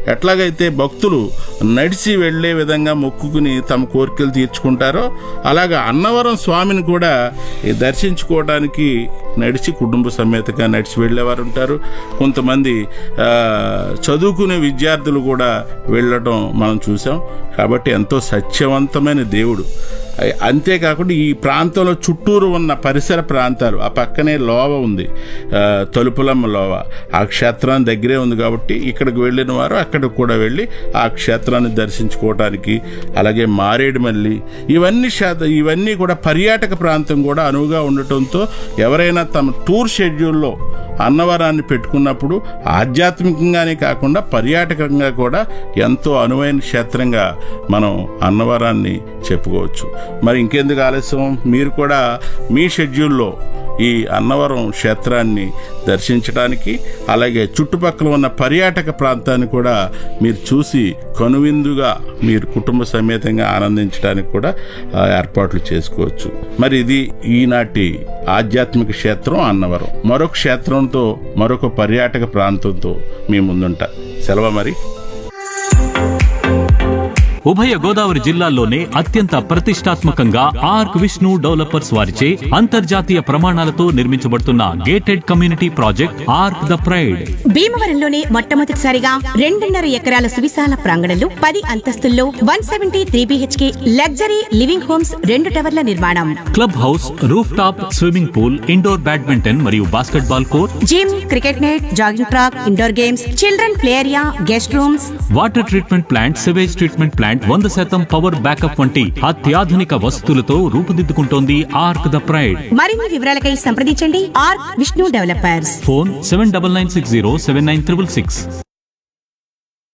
ఎట్లాగైతే భక్తులు నడిచి వెళ్ళే విధంగా మొక్కుకుని తమ కోరికలు తీర్చుకుంటారో అలాగా అన్నవరం స్వామిని కూడా ఈ దర్శించుకోవడానికి నడిచి కుటుంబ సమేతంగా నడిచి వెళ్ళేవారు ఉంటారు కొంతమంది ఆ, చదువుకునే విద్యార్థులు కూడా వెళ్ళడం మనం చూసాం కాబట్టి ఎంతో సత్యవంతమైన దేవుడు అయ్- అంతేకాకుండా ఈ ప్రాంతంలో చుట్టూరు ఉన్న పరిసర ప్రాంతాలు ఆ పక్కనే లోవ ఉంది ఆ, తలుపులమ్మ లోవ ఆ క్షేత్రాన్ని దగ్గరే ఉంది కాబట్టి ఇక్కడికి వెళ్ళిన వారు అక్కడికి కూడా వెళ్ళి ఆ క్షేత్రాన్ని దర్శించుకోవడానికి అలాగే మారేడుమల్లి ఇవన్నీ శాత ఇవన్నీ కూడా పర్యాటక ప్రాంతం కూడా అనువుగా ఉండటంతో ఎవరైనా తమ టూర్ షెడ్యూల్లో అన్నవరాన్ని పెట్టుకున్నప్పుడు ఆధ్యాత్మికంగానే కాకుండా పర్యాటకంగా కూడా ఎంతో అనువైన క్షేత్రంగా మనం అన్నవరాన్ని చెప్పుకోవచ్చు మరి ఇంకెందుకు ఆలస్యం మీరు కూడా మీ షెడ్యూల్లో ఈ అన్నవరం క్షేత్రాన్ని దర్శించడానికి అలాగే చుట్టుపక్కల ఉన్న పర్యాటక ప్రాంతాన్ని కూడా మీరు చూసి కనువిందుగా మీరు కుటుంబ సమేతంగా ఆనందించడానికి కూడా ఆ, ఏర్పాట్లు చేసుకోవచ్చు మరి ఇది ఈనాటి ఆధ్యాత్మిక క్షేత్రం అన్నవరం మరొక క్షేత్రంతో మరొక పర్యాటక ప్రాంతంతో మీ ముందుంటా సెలవు మరి ఉభయ గోదావరి జిల్లాల్లోనే అత్యంత ప్రతిష్టాత్మకంగా ఆర్క్ విష్ణు డెవలపర్స్ వారిచే అంతర్జాతీయ ప్రమాణాలతో నిర్మించబడుతున్న gated community project Arc the pride భీమవరంలోనే మొట్టమొదటిసారిగా రెండున్నర ఎకరాల సువిశాల ప్రాంగణంలో పది అంతస్తుల్లో one seventy three BHK luxury living homes రెండు టవర్ల నిర్మాణం club house roof top swimming pool indoor badminton మరియు basketball court gym cricket net jogging track indoor games children play area guest rooms water treatment plant sewage treatment plant వంద శాతం power backup వంటి అత్యాధునిక వసతులతో రూపుదిద్దుకుంటోంది arc the pride మరిన్ని వివరాలకై సంప్రదించండి Arc Vishnu developers phone seven double nine six zero seven nine triple six